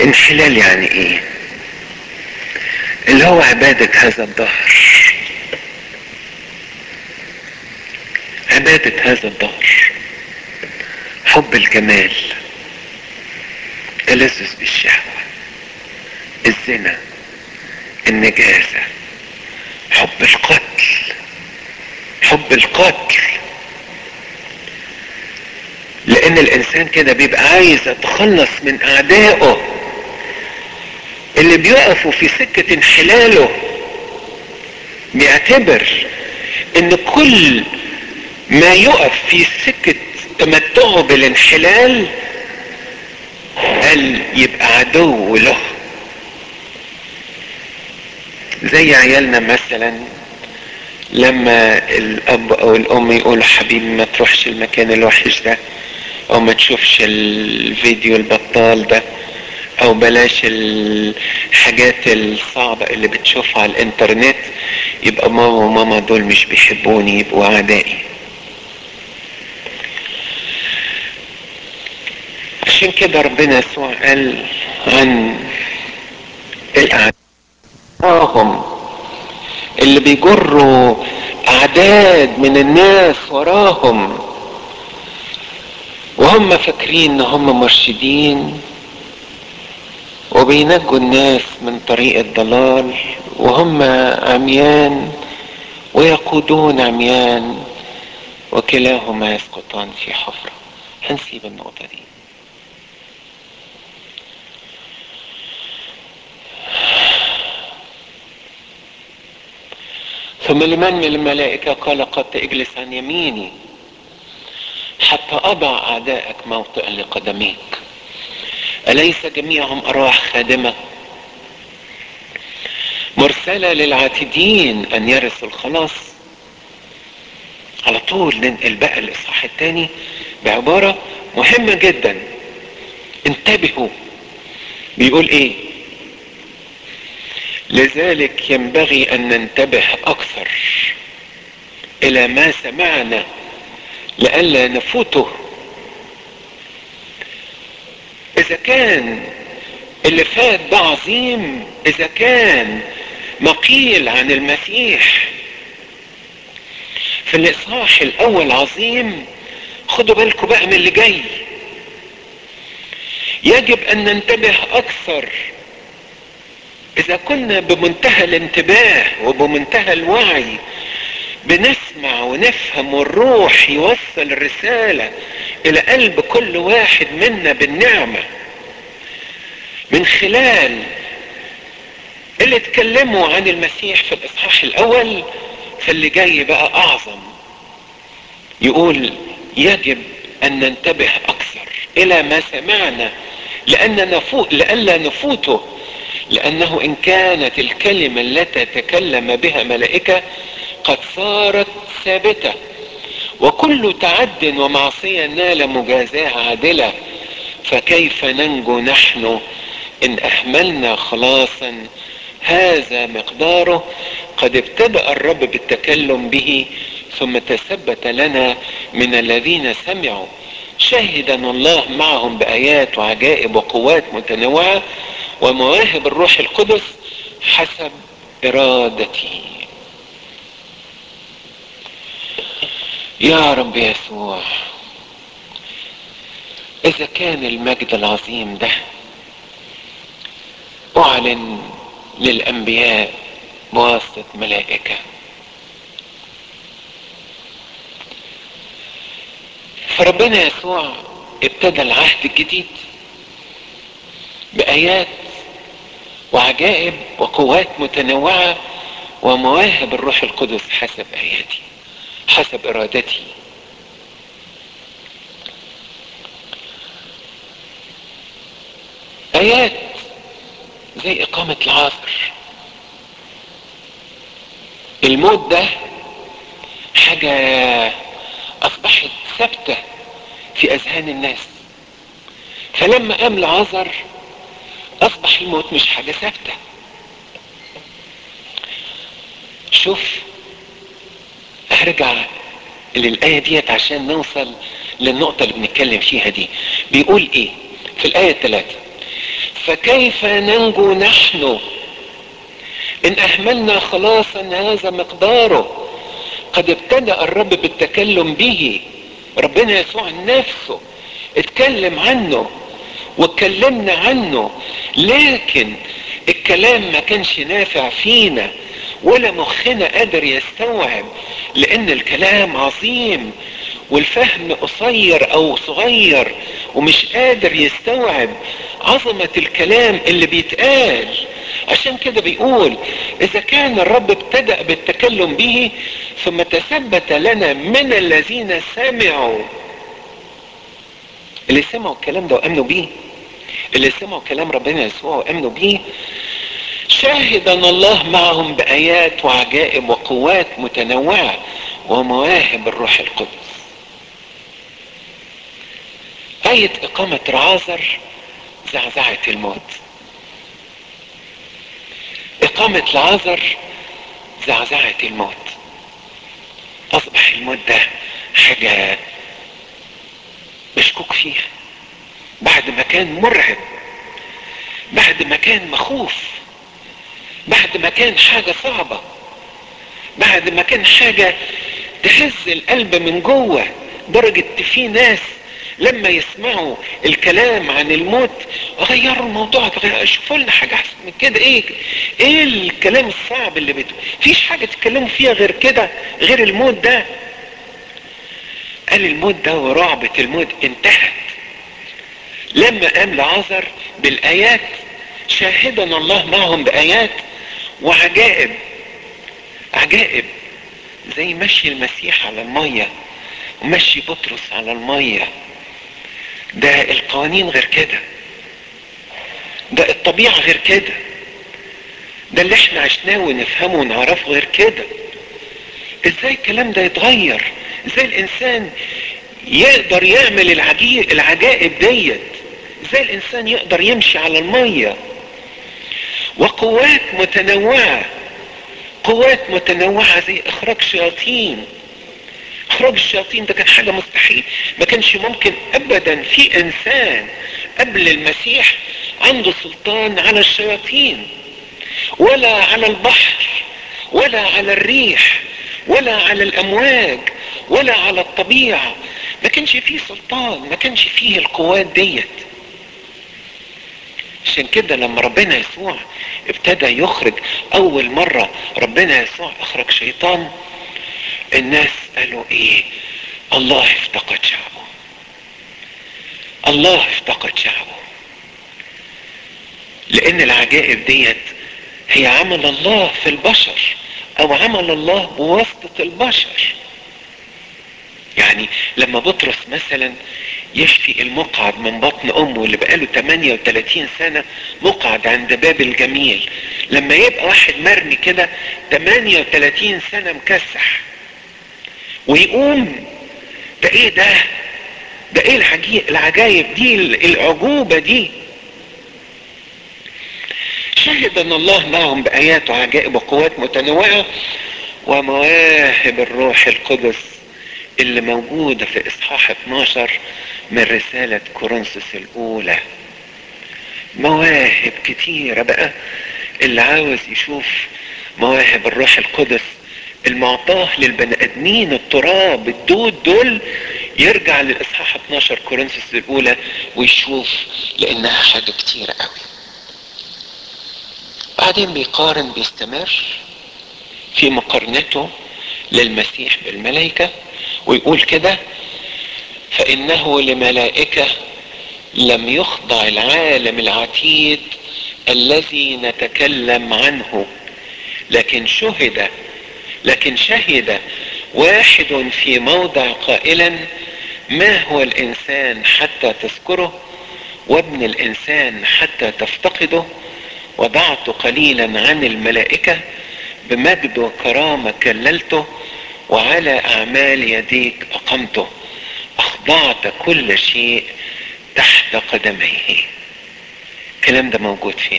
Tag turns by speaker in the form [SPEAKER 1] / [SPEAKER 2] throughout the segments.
[SPEAKER 1] الانحلال يعني ايه اللي هو عبادة هذا الدهر عبادة هذا الدهر حب الجمال تلذذ بالشهوة الزنا النجاسة حب القتل حب القتل لان الانسان كده بيبقى عايز يتخلص من اعدائه اللي بيقفوا في سكة انحلاله بيعتبر ان كل ما يقف في سكة تمتعه بالانحلال قال يبقى عدو له زي عيالنا مثلا لما الاب او الام يقولوا حبيبي ما تروحش المكان الوحش ده او ما تشوفش الفيديو البطال ده او بلاش الحاجات الصعبة اللي بتشوفها على الانترنت يبقى ماما وماما دول مش بيحبوني يبقوا اعدائي عشان كده ربنا يسوع قال عن الاعداء اللي بيجروا اعداد من الناس وراهم وهم فاكرين ان هم مرشدين وبينجوا الناس من طريق الضلال وهم عميان ويقودون عميان وكلاهما يسقطان في حفرة هنسيب النقطة دي ثم لمن من الملائكة قال قد اجلس عن يميني حتى أضع أعدائك موطئا لقدميك أليس جميعهم أرواح خادمة مرسلة للعاتدين أن يرثوا الخلاص على طول ننقل بقى الإصحاح الثاني بعبارة مهمة جدا انتبهوا بيقول إيه لذلك ينبغي أن ننتبه أكثر إلى ما سمعنا لئلا نفوته اذا كان اللي فات ده عظيم اذا كان ما قيل عن المسيح في الاصحاح الاول عظيم خدوا بالكم بقى من اللي جاي يجب ان ننتبه اكثر اذا كنا بمنتهى الانتباه وبمنتهى الوعي بنسمع ونفهم والروح يوصل الرسالة الى قلب كل واحد منا بالنعمة من خلال اللي اتكلموا عن المسيح في الاصحاح الاول فاللي جاي بقى اعظم يقول يجب ان ننتبه اكثر الى ما سمعنا لان نفوت لئلا نفوته لانه ان كانت الكلمة التي تكلم بها ملائكة قد صارت ثابتة وكل تعد ومعصية نال مجازاة عادلة فكيف ننجو نحن ان اهملنا خلاصا هذا مقداره قد ابتدأ الرب بالتكلم به ثم تثبت لنا من الذين سمعوا شهدا الله معهم بآيات وعجائب وقوات متنوعة ومواهب الروح القدس حسب إرادته يا رب يسوع إذا كان المجد العظيم ده أعلن للأنبياء بواسطة ملائكة فربنا يسوع ابتدى العهد الجديد بآيات وعجائب وقوات متنوعة ومواهب الروح القدس حسب آياتي حسب إرادتي آيات زي إقامة العصر الموت ده حاجة أصبحت ثابتة في أذهان الناس فلما قام لعذر أصبح الموت مش حاجة ثابتة شوف هرجع للآية ديت عشان نوصل للنقطة اللي بنتكلم فيها دي بيقول ايه في الآية الثلاثة فكيف ننجو نحن ان اهملنا خلاصا هذا مقداره قد ابتدأ الرب بالتكلم به ربنا يسوع نفسه اتكلم عنه واتكلمنا عنه لكن الكلام ما كانش نافع فينا ولا مخنا قادر يستوعب لان الكلام عظيم والفهم قصير او صغير ومش قادر يستوعب عظمة الكلام اللي بيتقال عشان كده بيقول اذا كان الرب ابتدأ بالتكلم به ثم تثبت لنا من الذين سمعوا اللي سمعوا الكلام ده وامنوا بيه اللي سمعوا كلام ربنا يسوع وامنوا بيه شاهدنا الله معهم بايات وعجائب وقوات متنوعه ومواهب الروح القدس آية إقامة رعازر زعزعت الموت إقامة لعازر زعزعت الموت أصبح الموت ده حاجة مشكوك فيها بعد ما كان مرعب بعد ما كان مخوف بعد ما كان حاجة صعبة بعد ما كان حاجة تهز القلب من جوه درجة في ناس لما يسمعوا الكلام عن الموت غيروا الموضوع شوفوا لنا حاجة احسن من كده ايه ايه الكلام الصعب اللي بتقول فيش حاجة تتكلموا فيها غير كده غير الموت ده قال الموت ده ورعبة الموت انتهت لما قام لعذر بالايات شاهدنا الله معهم بايات وعجائب عجائب زي مشي المسيح على المية ومشي بطرس على المية ده القوانين غير كده ده الطبيعة غير كده ده اللي احنا عشناه ونفهمه ونعرفه غير كده ازاي الكلام ده يتغير ازاي الانسان يقدر يعمل العجيب العجائب ديت ازاي الانسان يقدر يمشي على المية وقوات متنوعة قوات متنوعة زي اخراج شياطين اخراج الشياطين ده كان حاجة مستحيل ما كانش ممكن ابدا في انسان قبل المسيح عنده سلطان على الشياطين ولا على البحر ولا على الريح ولا على الامواج ولا على الطبيعة ما كانش فيه سلطان ما كانش فيه القوات ديت عشان كده لما ربنا يسوع ابتدى يخرج اول مرة ربنا يسوع اخرج شيطان الناس قالوا ايه الله افتقد شعبه الله افتقد شعبه لان العجائب ديت هي عمل الله في البشر او عمل الله بواسطة البشر يعني لما بطرس مثلا يشفي المقعد من بطن امه اللي بقاله 38 سنة مقعد عند باب الجميل لما يبقى واحد مرمي كده 38 سنة مكسح ويقوم ده ايه ده ده ايه العجيب العجايب دي العجوبة دي شهدنا الله معهم بآيات وعجائب وقوات متنوعة ومواهب الروح القدس اللي موجودة في إصحاح 12 من رسالة كورنثوس الأولى مواهب كتيرة بقى اللي عاوز يشوف مواهب الروح القدس المعطاه للبني ادمين التراب الدود دول يرجع للاصحاح 12 كورنثوس الاولى ويشوف لانها حاجه كتيره قوي بعدين بيقارن بيستمر في مقارنته للمسيح بالملائكة ويقول كده فإنه لملائكة لم يخضع العالم العتيد الذي نتكلم عنه لكن شهد لكن شهد واحد في موضع قائلا ما هو الانسان حتى تذكره وابن الانسان حتى تفتقده وضعت قليلا عن الملائكة بمجد وكرامة كللته وعلى اعمال يديك اقمته اخضعت كل شيء تحت قدميه الكلام ده موجود فين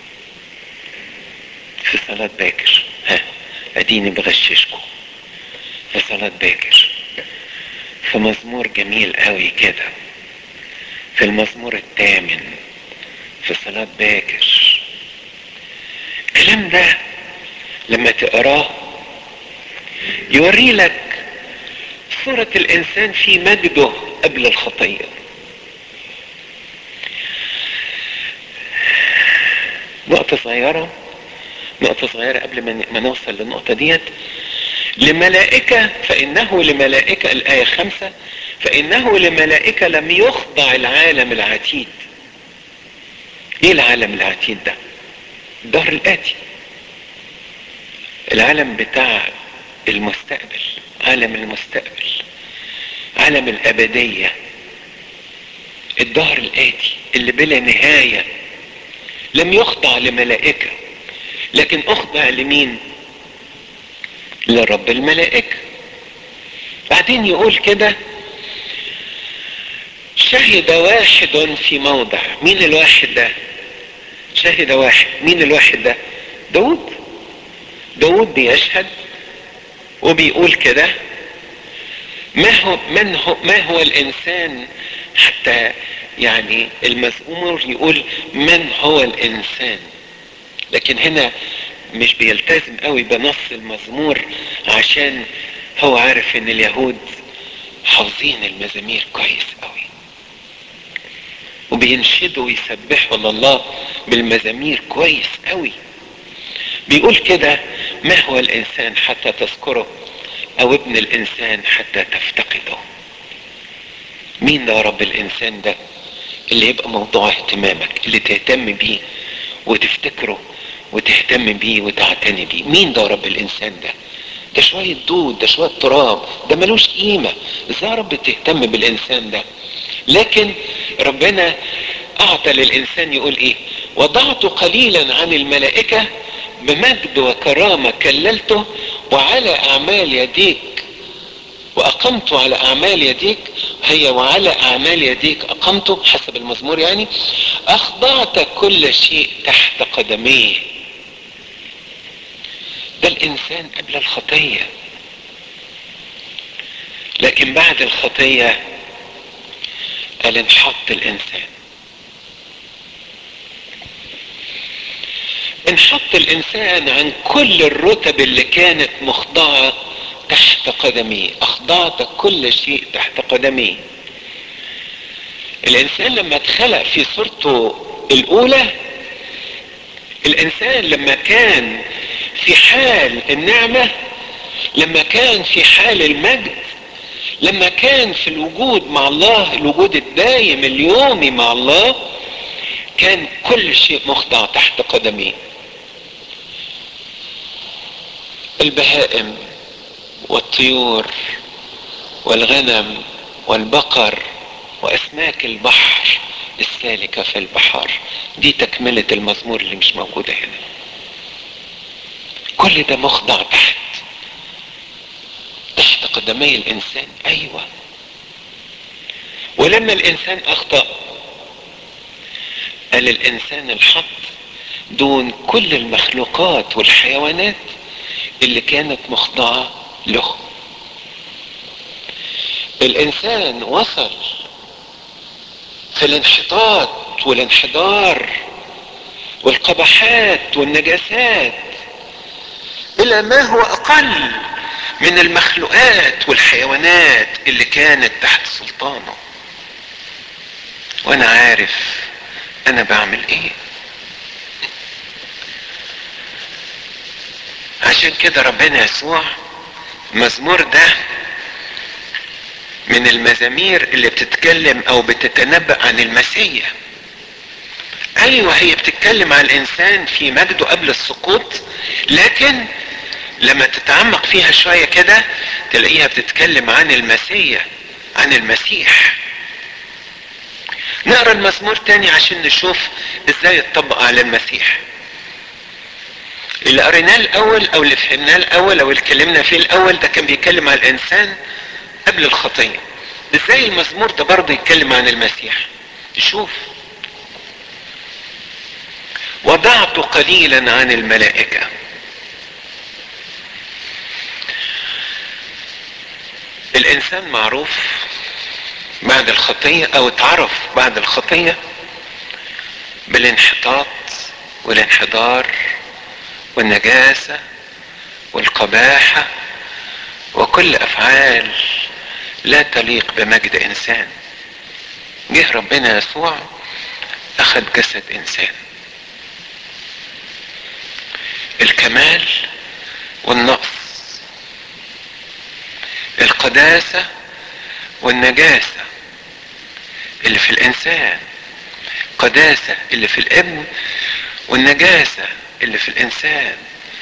[SPEAKER 1] في صلاة باكر ها اديني بغششكم في صلاة باكر في مزمور جميل قوي كده في المزمور الثامن في صلاة باكر الكلام ده لما تقراه يوري لك صورة الإنسان في مجده قبل الخطية نقطة صغيرة نقطة صغيرة قبل ما نوصل للنقطة ديت لملائكة فإنه لملائكة الآية خمسة فإنه لملائكة لم يخضع العالم العتيد إيه العالم العتيد ده؟ الدهر الآتي العالم بتاع المستقبل عالم المستقبل عالم الأبدية الدهر الآتي اللي بلا نهاية لم يخضع لملائكة لكن أخضع لمين؟ لرب الملائكة بعدين يقول كده شهد واحد في موضع مين الواحد ده شهد واحد مين الواحد ده داود داود بيشهد وبيقول كده ما هو من هو ما هو الانسان حتى يعني المزمور يقول من هو الانسان لكن هنا مش بيلتزم قوي بنص المزمور عشان هو عارف ان اليهود حافظين المزامير كويس قوي وبينشدوا ويسبحوا لله بالمزامير كويس قوي بيقول كده ما هو الانسان حتى تذكره او ابن الانسان حتى تفتقده مين ده يا رب الانسان ده اللي يبقى موضوع اهتمامك اللي تهتم بيه وتفتكره وتهتم بيه وتعتني بيه مين ده يا رب الانسان ده ده شوية دود ده شوية تراب ده ملوش قيمة ازاي يا رب تهتم بالانسان ده لكن ربنا اعطى للانسان يقول ايه وضعت قليلا عن الملائكة بمجد وكرامة كللته وعلى اعمال يديك واقمت على اعمال يديك هي وعلى اعمال يديك اقمته حسب المزمور يعني اخضعت كل شيء تحت قدميه ده الانسان قبل الخطية لكن بعد الخطية قال انحط الانسان انحط الانسان عن كل الرتب اللي كانت مخضعة تحت قدميه اخضعت كل شيء تحت قدميه الانسان لما اتخلق في صورته الاولى الانسان لما كان في حال النعمة لما كان في حال المجد لما كان في الوجود مع الله الوجود الدايم اليومي مع الله كان كل شيء مخضع تحت قدميه البهائم والطيور والغنم والبقر واسماك البحر السالكة في البحار دي تكملة المزمور اللي مش موجودة هنا كل ده مخضع تحت تحت قدمي الانسان ايوه ولما الانسان اخطأ قال الانسان الحط دون كل المخلوقات والحيوانات اللي كانت مخضعة له الانسان وصل في الانحطاط والانحدار والقبحات والنجاسات الى ما هو اقل من المخلوقات والحيوانات اللي كانت تحت سلطانه وانا عارف انا بعمل ايه عشان كده ربنا يسوع المزمور ده من المزامير اللي بتتكلم او بتتنبأ عن المسيح ايوه هي بتتكلم عن الانسان في مجده قبل السقوط لكن لما تتعمق فيها شوية كده تلاقيها بتتكلم عن المسيح عن المسيح نقرا المزمور تاني عشان نشوف ازاي يتطبق على المسيح اللي قريناه الاول او اللي فهمناه الاول او اللي اتكلمنا فيه الاول ده كان بيتكلم عن الانسان قبل الخطية ازاي المزمور ده برضه يتكلم عن المسيح شوف وضعت قليلا عن الملائكة الانسان معروف بعد الخطية او اتعرف بعد الخطية بالانحطاط والانحدار والنجاسة والقباحة وكل افعال لا تليق بمجد انسان جه ربنا يسوع اخذ جسد انسان الكمال والنقص القداسة والنجاسة اللي في الانسان قداسة اللي في الابن والنجاسة اللي في الانسان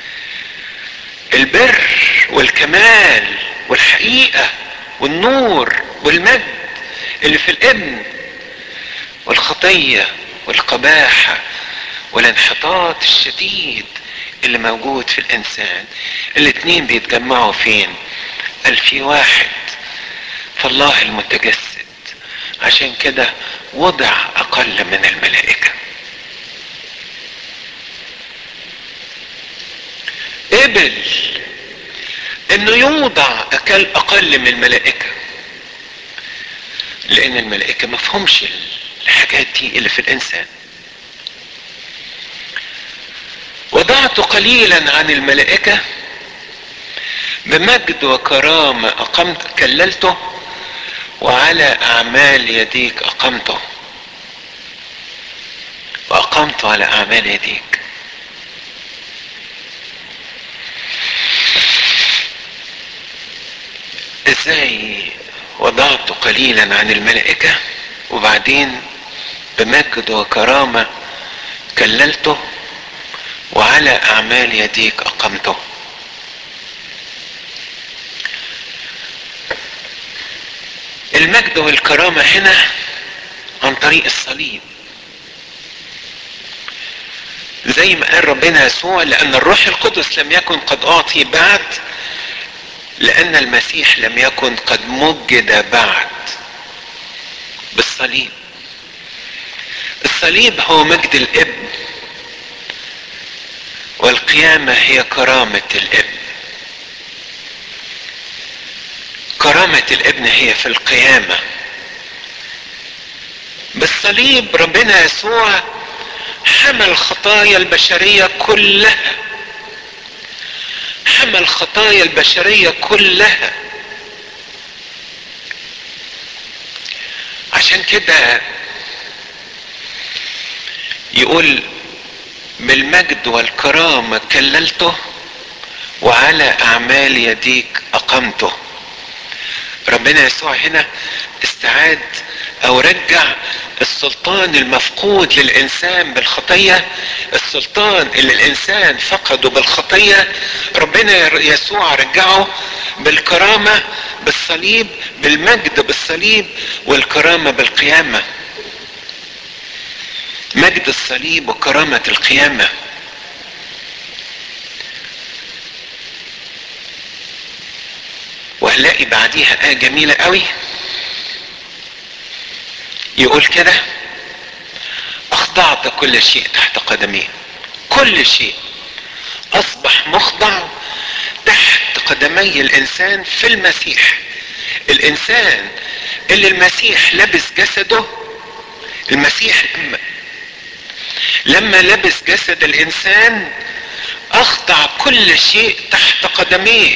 [SPEAKER 1] البر والكمال والحقيقة والنور والمجد اللي في الابن والخطية والقباحة والانحطاط الشديد اللي موجود في الانسان الاتنين بيتجمعوا فين قال في واحد فالله المتجسد عشان كده وضع اقل من الملائكة قبل انه يوضع اقل اقل من الملائكة لان الملائكة مفهومش الحاجات دي اللي في الانسان وضعت قليلا عن الملائكة بمجد وكرامة أقمت كللته وعلى أعمال يديك أقمته وأقمت على أعمال يديك ازاي وضعت قليلا عن الملائكة وبعدين بمجد وكرامة كللته وعلى اعمال يديك اقمته المجد والكرامة هنا عن طريق الصليب زي ما قال ربنا يسوع لان الروح القدس لم يكن قد اعطي بعد لان المسيح لم يكن قد مجد بعد بالصليب الصليب هو مجد الابن والقيامة هي كرامة الابن كرامة الابن هي في القيامة بالصليب ربنا يسوع حمل خطايا البشرية كلها حمل خطايا البشرية كلها عشان كده يقول بالمجد والكرامة كللته وعلى أعمال يديك أقمته ربنا يسوع هنا استعاد أو رجع السلطان المفقود للإنسان بالخطية السلطان اللي الإنسان فقده بالخطية ربنا يسوع رجعه بالكرامة بالصليب بالمجد بالصليب والكرامة بالقيامة مجد الصليب وكرامة القيامة وهلاقي بعديها آية جميلة قوي يقول كده أخضعت كل شيء تحت قدميه كل شيء أصبح مخضع تحت قدمي الإنسان في المسيح الإنسان اللي المسيح لبس جسده المسيح لما لبس جسد الانسان اخضع كل شيء تحت قدميه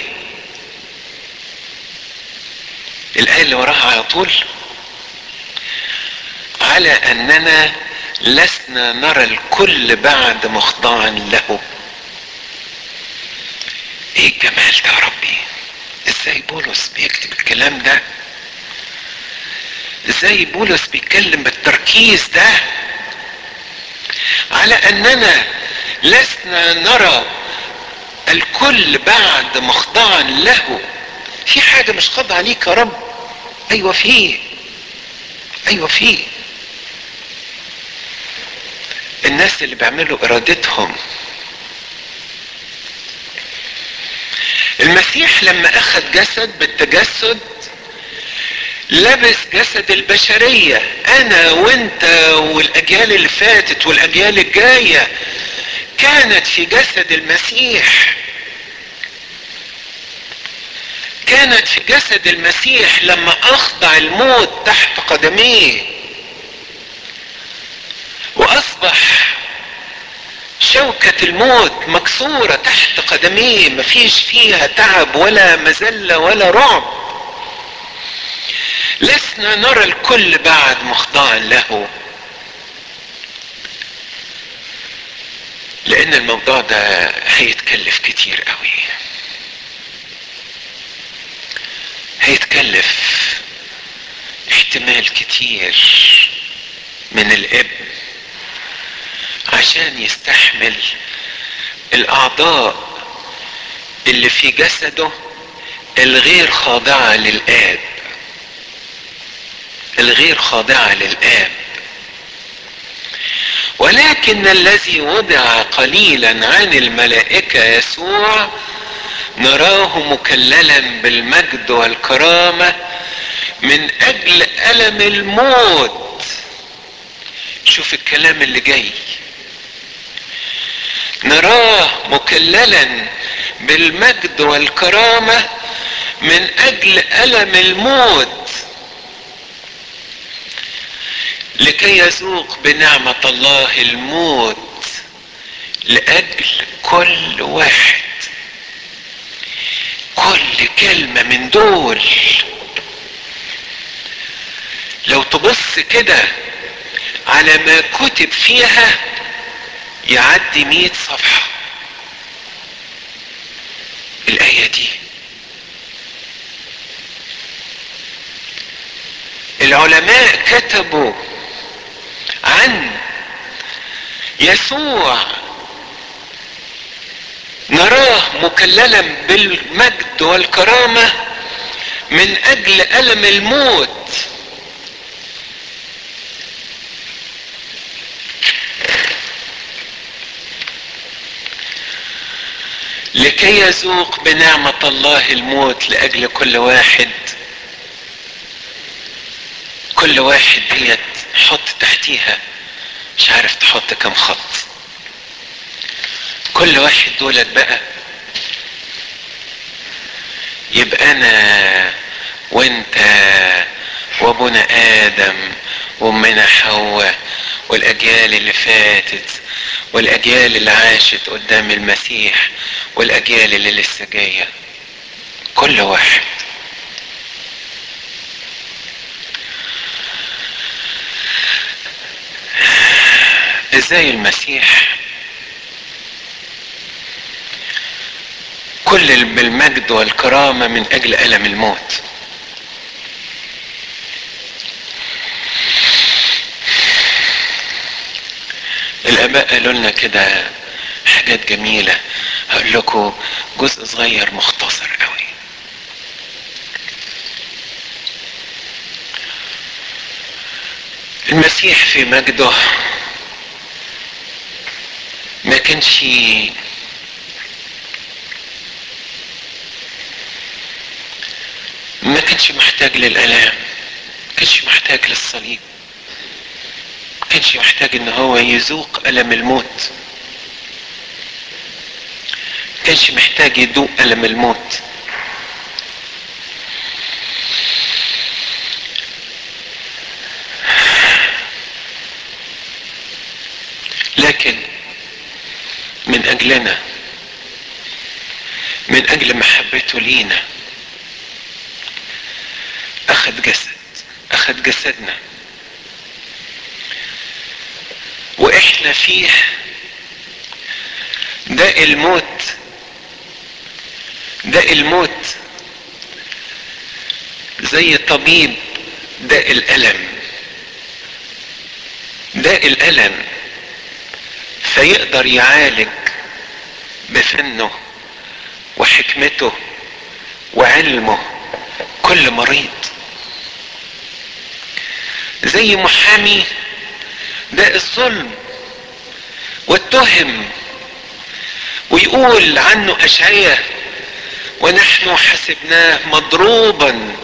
[SPEAKER 1] الايه اللي وراها على طول على اننا لسنا نرى الكل بعد مخضعا له ايه الجمال ده يا ربي ازاي بولس بيكتب الكلام ده ازاي بولس بيتكلم بالتركيز ده على اننا لسنا نرى الكل بعد مخضعا له في حاجه مش خاضعه ليك يا رب ايوه في ايوه في الناس اللي بيعملوا ارادتهم المسيح لما اخذ جسد بالتجسد لبس جسد البشرية انا وانت والاجيال اللي فاتت والاجيال الجاية كانت في جسد المسيح كانت في جسد المسيح لما اخضع الموت تحت قدميه واصبح شوكة الموت مكسورة تحت قدميه مفيش فيها تعب ولا مذلة ولا رعب لسنا نرى الكل بعد مخضعا له لان الموضوع ده هيتكلف كتير قوي هيتكلف احتمال كتير من الابن عشان يستحمل الاعضاء اللي في جسده الغير خاضعة للآب الغير خاضعة للآب ولكن الذي وضع قليلا عن الملائكة يسوع نراه مكللا بالمجد والكرامة من أجل ألم الموت شوف الكلام اللي جاي نراه مكللا بالمجد والكرامة من أجل ألم الموت لكي يذوق بنعمة الله الموت لأجل كل واحد كل كلمة من دول لو تبص كده على ما كتب فيها يعدي مئة صفحة الآية دي العلماء كتبوا عن يسوع نراه مكللا بالمجد والكرامة من أجل ألم الموت لكي يذوق بنعمة الله الموت لأجل كل واحد كل واحد ديت حط تحتيها مش عارف تحط كم خط كل واحد دولت بقى يبقى انا وانت وابونا ادم وامنا حواء والاجيال اللي فاتت والاجيال اللي عاشت قدام المسيح والاجيال اللي لسه جايه كل واحد ازاي المسيح كل بالمجد والكرامة من اجل الم الموت الاباء قالوا لنا كده حاجات جميلة هقول لكم جزء صغير مختصر قوي المسيح في مجده ما كانش ما كانش محتاج للالام ما كانش محتاج للصليب ما كانش محتاج ان هو يذوق الم الموت ما كانش محتاج يذوق الم الموت لكن من اجلنا من اجل محبته لينا اخذ جسد اخذ جسدنا واحنا فيه ده الموت ده الموت زي طبيب ده الالم ده الالم فيقدر يعالج بفنه وحكمته وعلمه كل مريض زي محامي ده الظلم والتهم ويقول عنه اشعياء ونحن حسبناه مضروبا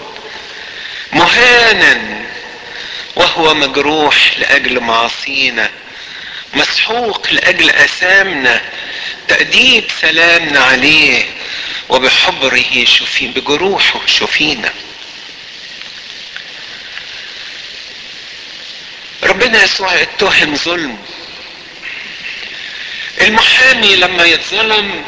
[SPEAKER 1] مهانا وهو مجروح لاجل معاصينا مسحوق لاجل اثامنا تأديب سلامنا عليه وبحبره شفي بجروحه شفينا ربنا يسوع اتهم ظلم المحامي لما يتظلم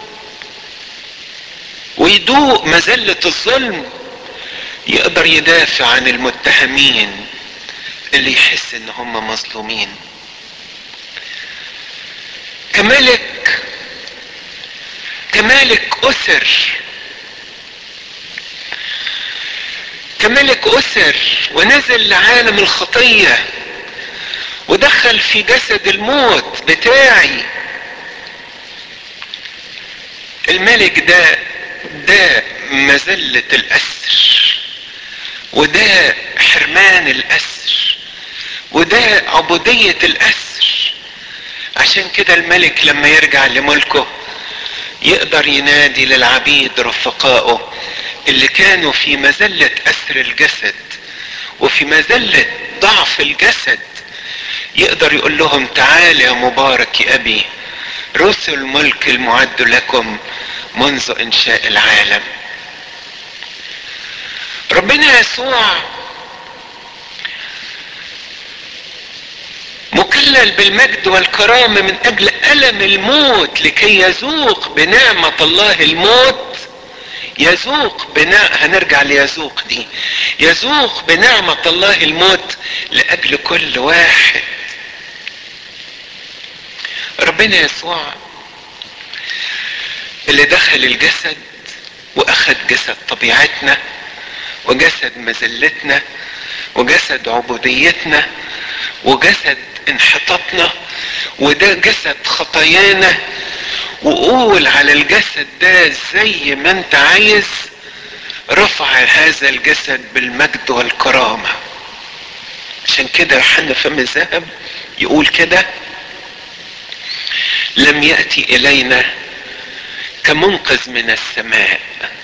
[SPEAKER 1] ويدوق مذلة الظلم يقدر يدافع عن المتهمين اللي يحس ان هم مظلومين كملك كملك اسر كملك اسر ونزل لعالم الخطيه ودخل في جسد الموت بتاعي الملك ده ده مذلة الأسر وده حرمان الأسر وده عبودية الأسر عشان كده الملك لما يرجع لملكه يقدر ينادي للعبيد رفقائه اللي كانوا في مذلة أسر الجسد وفي مذلة ضعف الجسد يقدر يقول لهم تعال يا مبارك يا أبي رسل الملك المعد لكم منذ إنشاء العالم ربنا يسوع مكلل بالمجد والكرامة من أجل ألم الموت لكي يذوق بنعمة الله الموت يذوق بناء هنرجع ليذوق دي يذوق بنعمة الله الموت لأجل كل واحد ربنا يسوع اللي دخل الجسد واخد جسد طبيعتنا وجسد مذلتنا وجسد عبوديتنا وجسد انحطاطنا وده جسد خطايانا وقول على الجسد ده زي ما انت عايز رفع هذا الجسد بالمجد والكرامة عشان كده يوحنا فم الذهب يقول كده لم يأتي إلينا كمنقذ من السماء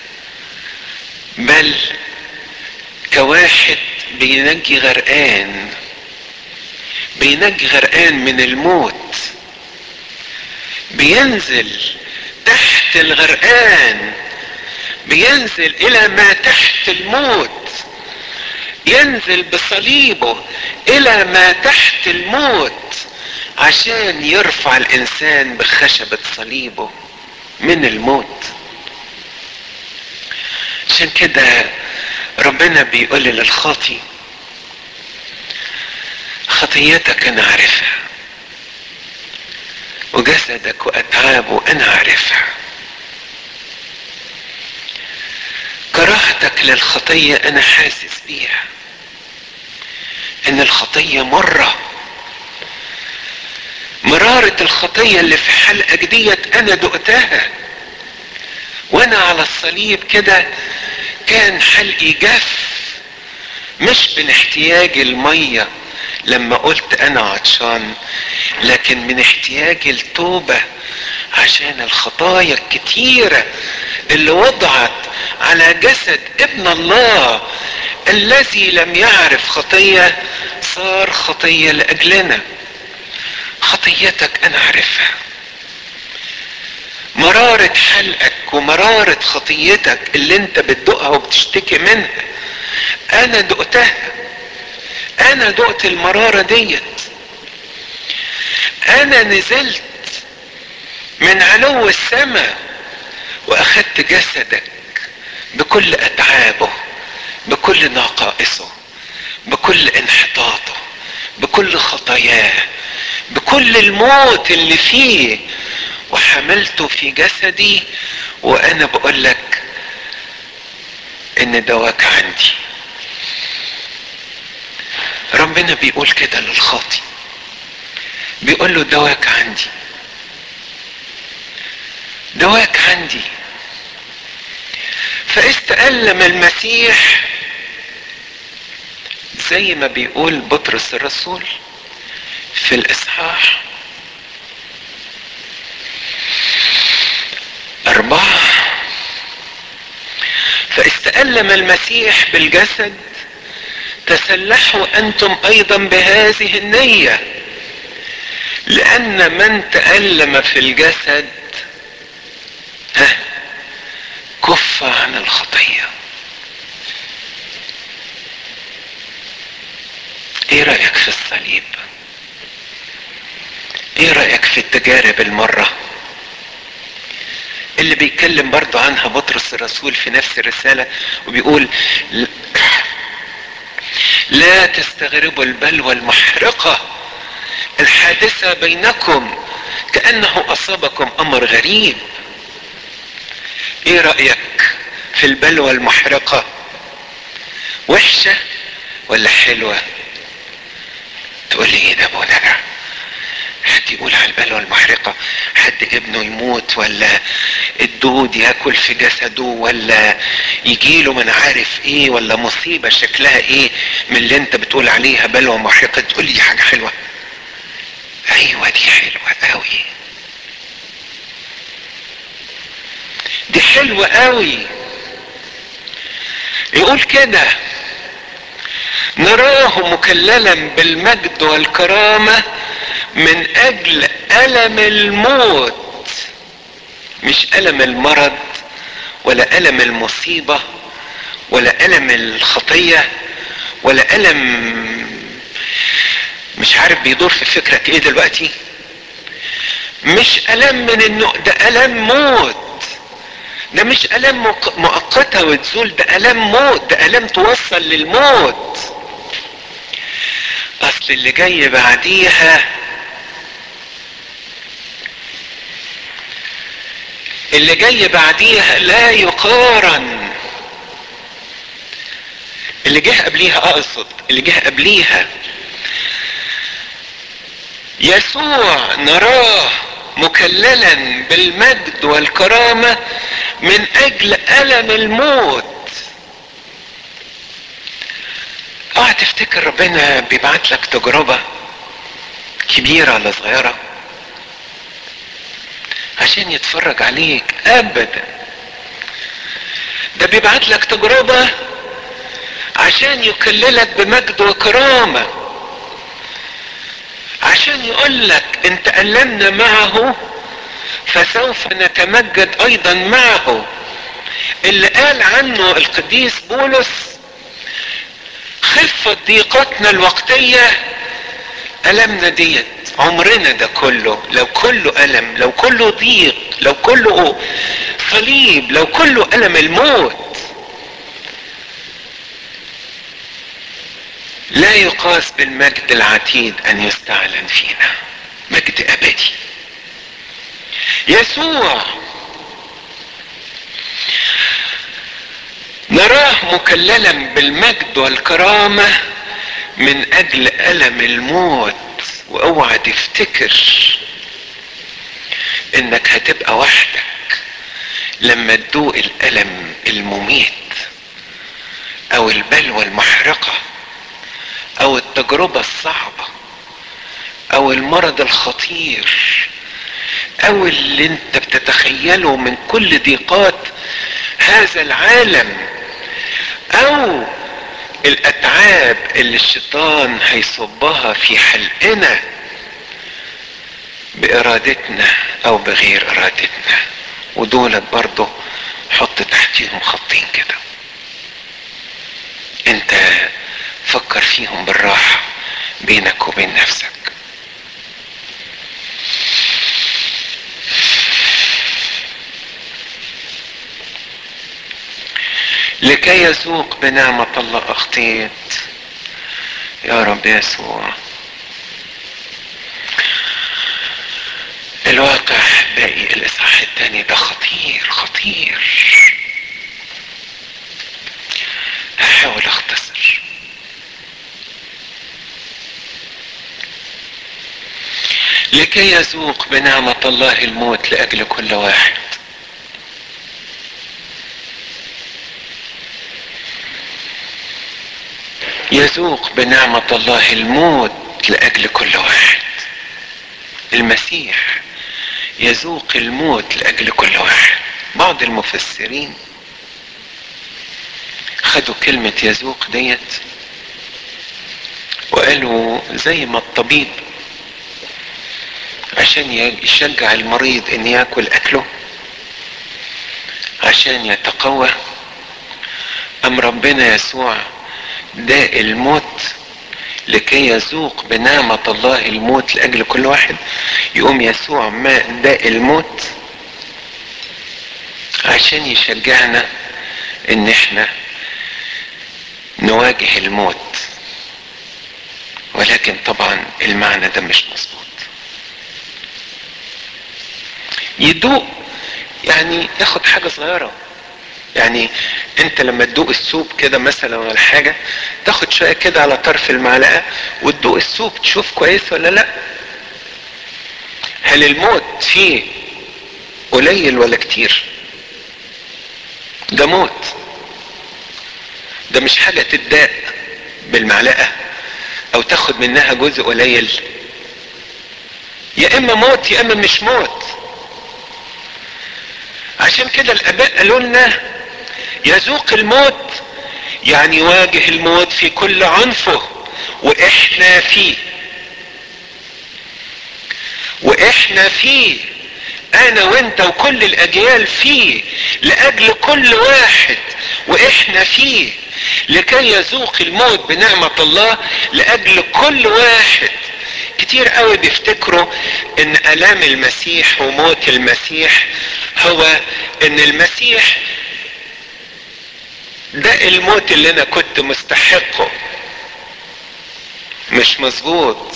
[SPEAKER 1] بل كواحد بينجي غرقان بينجي غرقان من الموت بينزل تحت الغرقان بينزل الى ما تحت الموت ينزل بصليبه الى ما تحت الموت عشان يرفع الانسان بخشبة صليبه من الموت عشان كده ربنا بيقول للخاطي خطيتك انا عارفها وجسدك واتعابه انا عارفها كراهتك للخطية انا حاسس بيها ان الخطية مرة مرارة الخطية اللي في حلقك ديت انا دقتها وانا على الصليب كده كان حلقي جف مش من احتياج المية لما قلت انا عطشان لكن من احتياج التوبة عشان الخطايا الكتيرة اللي وضعت على جسد ابن الله الذي لم يعرف خطية صار خطية لأجلنا خطيتك انا عارفها مرارة حلقك ومرارة خطيتك اللي انت بتدقها وبتشتكي منها انا دقتها انا دقت المرارة ديت انا نزلت من علو السماء واخدت جسدك بكل اتعابه بكل نقائصه بكل انحطاطه بكل خطاياه بكل الموت اللي فيه وحملته في جسدي وانا بقول لك ان دواك عندي ربنا بيقول كده للخاطي بيقول له دواك عندي دواك عندي فاستألم المسيح زي ما بيقول بطرس الرسول في الاصحاح أربعة فاستألم المسيح بالجسد تسلحوا أنتم أيضا بهذه النية لأن من تألم في الجسد ها كف عن الخطية ايه رأيك في الصليب ايه رأيك في التجارب المرة اللي بيتكلم برضو عنها بطرس الرسول في نفس الرسالة وبيقول لا تستغربوا البلوى المحرقة الحادثة بينكم كأنه أصابكم أمر غريب ايه رأيك في البلوى المحرقة وحشة ولا حلوة تقول لي ايه ده ابونا ده حد يقول على البلوى المحرقة حد ابنه يموت ولا الدود ياكل في جسده ولا يجيله من عارف ايه ولا مصيبة شكلها ايه من اللي انت بتقول عليها بلوى محرقة تقول لي دي حاجة حلوة ايوه دي حلوة قوي دي حلوة قوي يقول كده نراه مكللا بالمجد والكرامة من اجل الم الموت مش الم المرض ولا الم المصيبة ولا الم الخطية ولا الم مش عارف بيدور في فكرك ايه دلوقتي مش الم من النوع ده الم موت ده مش الام مؤقته وتزول ده الام موت ده الام توصل للموت اصل اللي جاي بعديها اللي جاي بعديها لا يقارن اللي جه قبليها اقصد اللي جه قبليها يسوع نراه مكللا بالمجد والكرامة من اجل الم الموت اوعى تفتكر ربنا بيبعت لك تجربة كبيرة ولا صغيرة عشان يتفرج عليك ابدا ده بيبعت لك تجربة عشان يكللك بمجد وكرامة عشان يقول لك ان تألمنا معه فسوف نتمجد ايضا معه اللي قال عنه القديس بولس خفة ضيقتنا الوقتية ألمنا ديت عمرنا ده كله لو كله ألم لو كله ضيق لو كله صليب لو كله ألم الموت لا يقاس بالمجد العتيد أن يستعلن فينا مجد أبدي يسوع نراه مكللا بالمجد والكرامة من اجل الم الموت واوعى تفتكر انك هتبقى وحدك لما تدوق الالم المميت او البلوى المحرقة او التجربة الصعبة او المرض الخطير او اللي انت بتتخيله من كل ضيقات هذا العالم او الاتعاب اللي الشيطان هيصبها في حلقنا بارادتنا او بغير ارادتنا ودولت برضه حط تحتيهم خطين كده انت فكر فيهم بالراحة بينك وبين نفسك لكي يذوق بنعمة الله أخطيت يا رب يسوع الواقع باقي الإصحاح الثاني ده خطير خطير هحاول أختصر لكي يذوق بنعمة الله الموت لأجل كل واحد يذوق بنعمة الله الموت لأجل كل واحد المسيح يذوق الموت لأجل كل واحد بعض المفسرين خدوا كلمة يذوق ديت وقالوا زي ما الطبيب عشان يشجع المريض ان ياكل اكله عشان يتقوى ام ربنا يسوع داء الموت لكي يذوق بنعمة الله الموت لأجل كل واحد يقوم يسوع ما داء الموت عشان يشجعنا ان احنا نواجه الموت ولكن طبعا المعنى ده مش مظبوط يدوق يعني ياخد حاجة صغيرة يعني انت لما تدوق السوب كده مثلا ولا حاجة تاخد شوية كده على طرف المعلقة وتدوق السوب تشوف كويس ولا لا هل الموت فيه قليل ولا كتير ده موت ده مش حاجة تداق بالمعلقة او تاخد منها جزء قليل يا اما موت يا اما مش موت عشان كده الاباء قالوا لنا يذوق الموت يعني يواجه الموت في كل عنفه واحنا فيه واحنا فيه انا وانت وكل الاجيال فيه لاجل كل واحد واحنا فيه لكي يذوق الموت بنعمة الله لاجل كل واحد كتير قوي بيفتكروا ان الام المسيح وموت المسيح هو ان المسيح ده الموت اللي انا كنت مستحقه مش مظبوط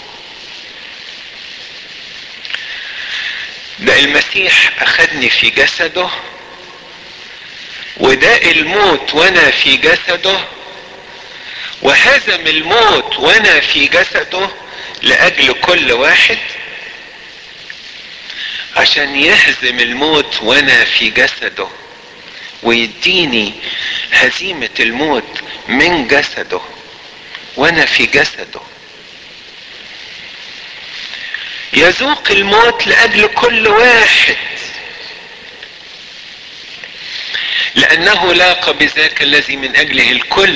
[SPEAKER 1] ده المسيح اخدني في جسده وده الموت وانا في جسده وهزم الموت وانا في جسده لاجل كل واحد عشان يهزم الموت وانا في جسده ويديني هزيمة الموت من جسده وانا في جسده يذوق الموت لاجل كل واحد لانه لاقى بذاك الذي من اجله الكل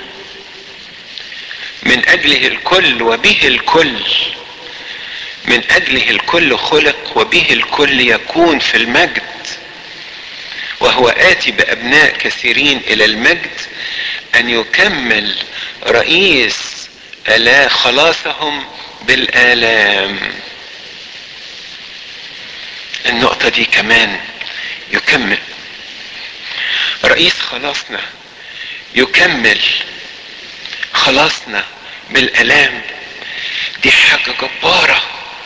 [SPEAKER 1] من اجله الكل وبه الكل من اجله الكل خلق وبه الكل يكون في المجد وهو اتي بابناء كثيرين الى المجد ان يكمل رئيس الا خلاصهم بالالام النقطة دي كمان يكمل رئيس خلاصنا يكمل خلاصنا بالالام دي حاجة جبارة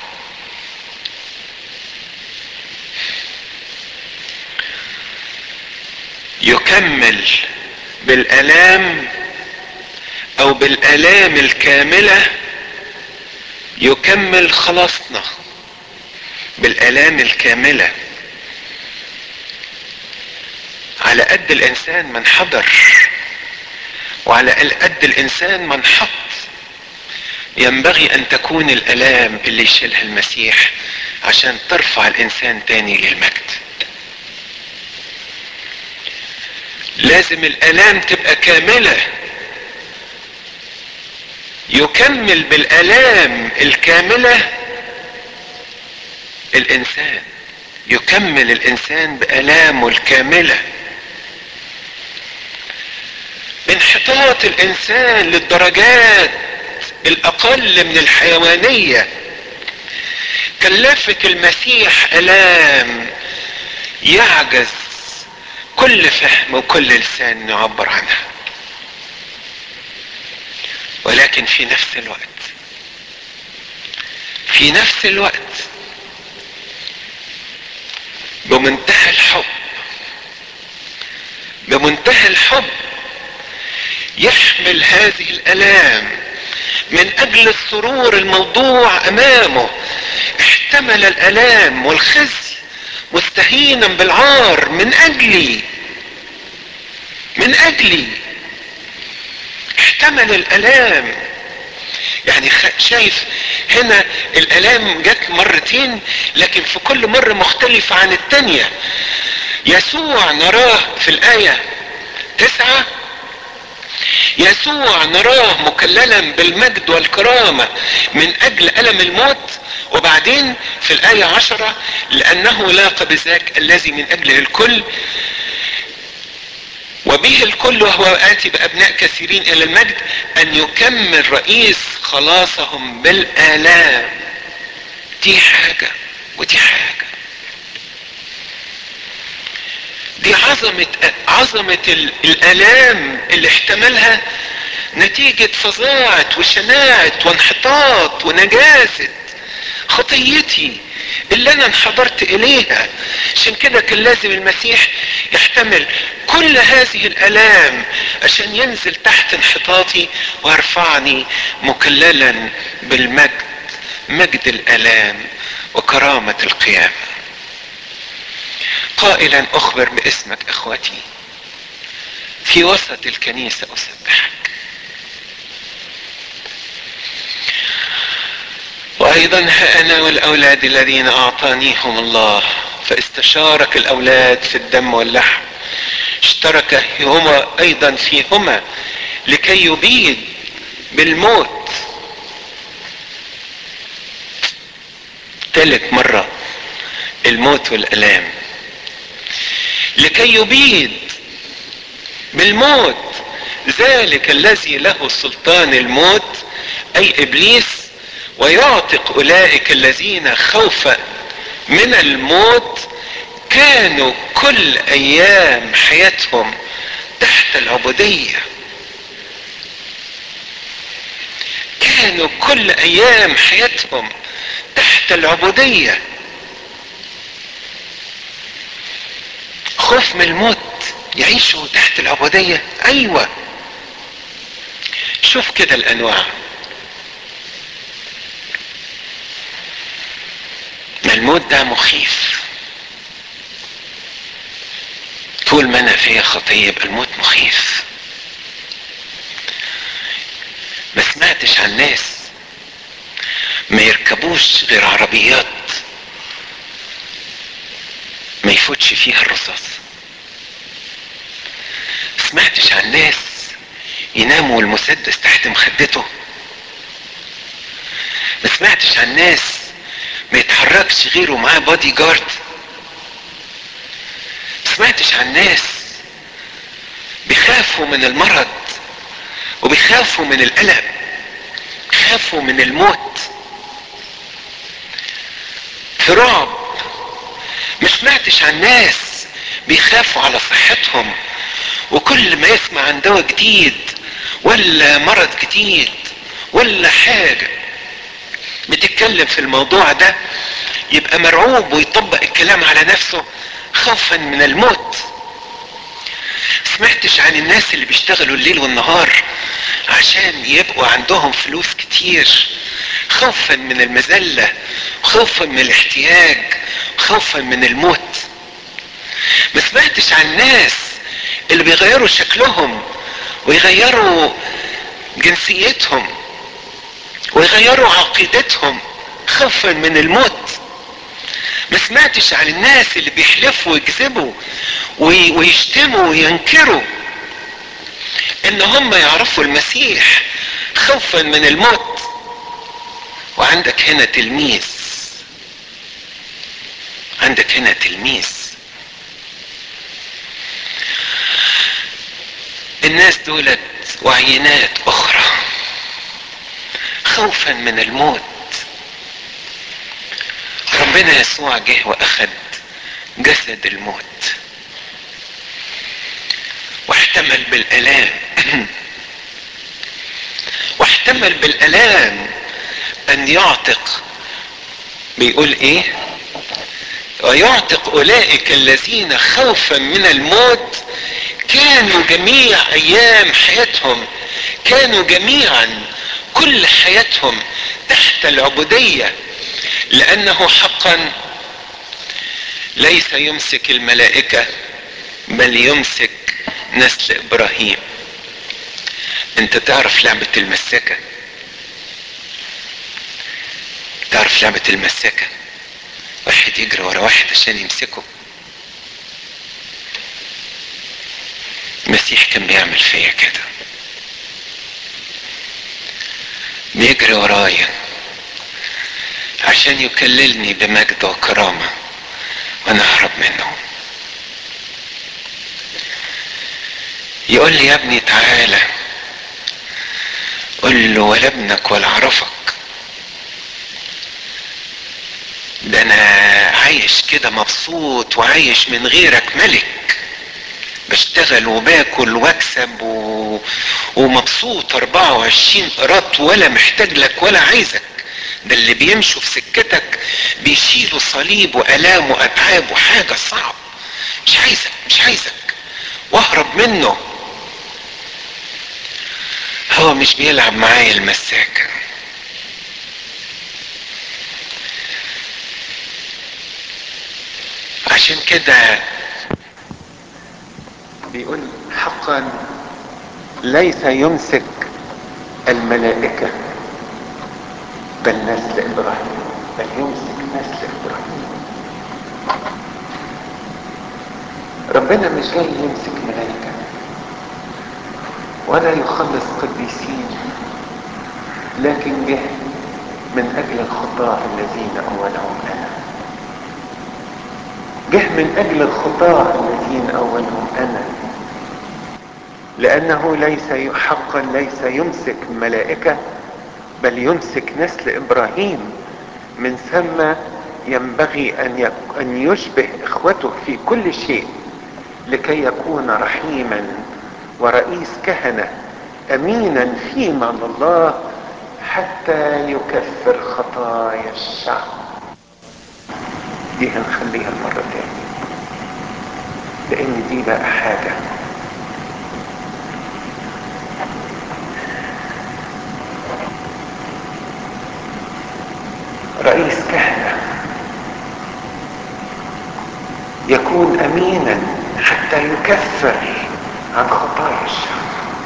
[SPEAKER 1] يكمل بالالام او بالالام الكاملة يكمل خلاصنا بالالام الكاملة على قد الانسان من حضر وعلى قد الانسان من حط ينبغي ان تكون الالام اللي يشيلها المسيح عشان ترفع الانسان تاني للمجد لازم الالام تبقى كاملة يكمل بالالام الكاملة الانسان يكمل الانسان بالامه الكامله انحطاط الانسان للدرجات الاقل من الحيوانيه كلفت المسيح الام يعجز كل فهم وكل لسان يعبر عنها ولكن في نفس الوقت في نفس الوقت بمنتهى الحب بمنتهى الحب يحمل هذه الالام من اجل السرور الموضوع امامه احتمل الالام والخزي مستهينا بالعار من اجلي من اجلي احتمل الالام يعني شايف هنا الالام جت مرتين لكن في كل مرة مختلفة عن التانية يسوع نراه في الاية تسعة يسوع نراه مكللا بالمجد والكرامة من اجل الم الموت وبعدين في الاية عشرة لانه لاقى بذاك الذي من اجله الكل وبه الكل وهو آتي بأبناء كثيرين إلى المجد أن يكمل رئيس خلاصهم بالآلام دي حاجة ودي حاجة دي عظمة عظمة الآلام اللي احتملها نتيجة فظاعة وشناعة وانحطاط ونجاسة خطيتي اللي انا انحضرت اليها عشان كده كان لازم المسيح يحتمل كل هذه الالام عشان ينزل تحت انحطاطي ويرفعني مكللا بالمجد مجد الالام وكرامة القيامة قائلا اخبر باسمك اخوتي في وسط الكنيسة اسبحك وايضا ها انا والاولاد الذين اعطانيهم الله فاستشارك الاولاد في الدم واللحم اشترك هما ايضا فيهما لكي يبيد بالموت ثالث مرة الموت والالام لكي يبيد بالموت ذلك الذي له سلطان الموت اي ابليس ويعتق اولئك الذين خوفا من الموت كانوا كل ايام حياتهم تحت العبودية كانوا كل ايام حياتهم تحت العبودية خوف من الموت يعيشوا تحت العبودية ايوه شوف كده الانواع ما الموت ده مخيف طول ما انا فيا خطيه يبقى الموت مخيف ما سمعتش عن ناس ما يركبوش غير عربيات ما يفوتش فيها الرصاص سمعتش عن ناس يناموا المسدس تحت مخدته ما سمعتش عن ناس ما يتحركش غيره معاه بادي جارد سمعتش عن ناس بيخافوا من المرض وبيخافوا من الألم بيخافوا من الموت في رعب ما سمعتش عن ناس بيخافوا على صحتهم وكل ما يسمع عن دواء جديد ولا مرض جديد ولا حاجه بتتكلم في الموضوع ده يبقى مرعوب ويطبق الكلام على نفسه خوفا من الموت سمعتش عن الناس اللي بيشتغلوا الليل والنهار عشان يبقوا عندهم فلوس كتير خوفا من المذلة خوفا من الاحتياج خوفا من الموت ما سمعتش عن ناس اللي بيغيروا شكلهم ويغيروا جنسيتهم ويغيروا عقيدتهم خوفا من الموت ما سمعتش عن الناس اللي بيحلفوا ويكذبوا ويشتموا وينكروا ان هم يعرفوا المسيح خوفا من الموت وعندك هنا تلميذ عندك هنا تلميذ الناس دولت وعينات اخرى خوفا من الموت ربنا يسوع جه واخد جسد الموت واحتمل بالالام واحتمل بالالام ان يعتق بيقول ايه ويعتق اولئك الذين خوفا من الموت كانوا جميع ايام حياتهم كانوا جميعا كل حياتهم تحت العبوديه لانه حقا ليس يمسك الملائكه بل يمسك نسل ابراهيم انت تعرف لعبه المساكه تعرف لعبه المساكه واحد يجري ورا واحد عشان يمسكه المسيح كان بيعمل فيا كده بيجري ورايا عشان يكللني بمجد وكرامة وانا اهرب منه يقول لي يا ابني تعالى قل له ولا ابنك ولا اعرفك ده انا عايش كده مبسوط وعايش من غيرك ملك بشتغل وباكل واكسب و... ومبسوط 24 قراط ولا محتاج لك ولا عايزك ده اللي بيمشوا في سكتك بيشيلوا صليب والام واتعاب وحاجه صعب مش عايزك مش عايزك واهرب منه هو مش بيلعب معايا المساكه عشان كده بيقول حقا ليس يمسك الملائكة بل نسل إبراهيم بل يمسك نسل إبراهيم ربنا مش جاي يمسك ملائكة ولا يخلص قديسين لكن جه من أجل الخطاة الذين أولهم أنا جه من اجل الخطاة الذين اولهم انا لانه ليس حقا ليس يمسك ملائكة بل يمسك نسل ابراهيم من ثم ينبغي ان يك... ان يشبه اخوته في كل شيء لكي يكون رحيما ورئيس كهنة امينا فيما لله حتى يكفر خطايا الشعب دي هنخليها المرة تاني لان دي بقى حاجة رئيس كهنة يكون امينا حتى يكفر عن خطايا الشعب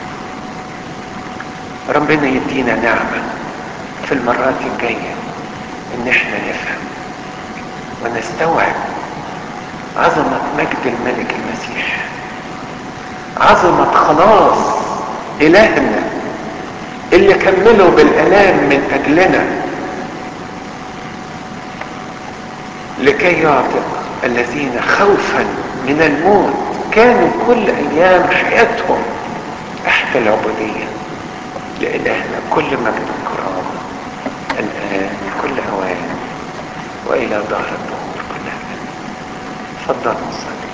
[SPEAKER 1] ربنا يدينا نعمة في المرات الجاية ان احنا نفهم ونستوعب عظمة مجد الملك المسيح عظمة خلاص إلهنا اللي كملوا بالألام من أجلنا لكي يعتق الذين خوفا من الموت كانوا كل أيام حياتهم تحت العبودية لإلهنا كل مجد وكرامة الآن كل أوان وإلى ظهر الدهور كلها تفضل نصلي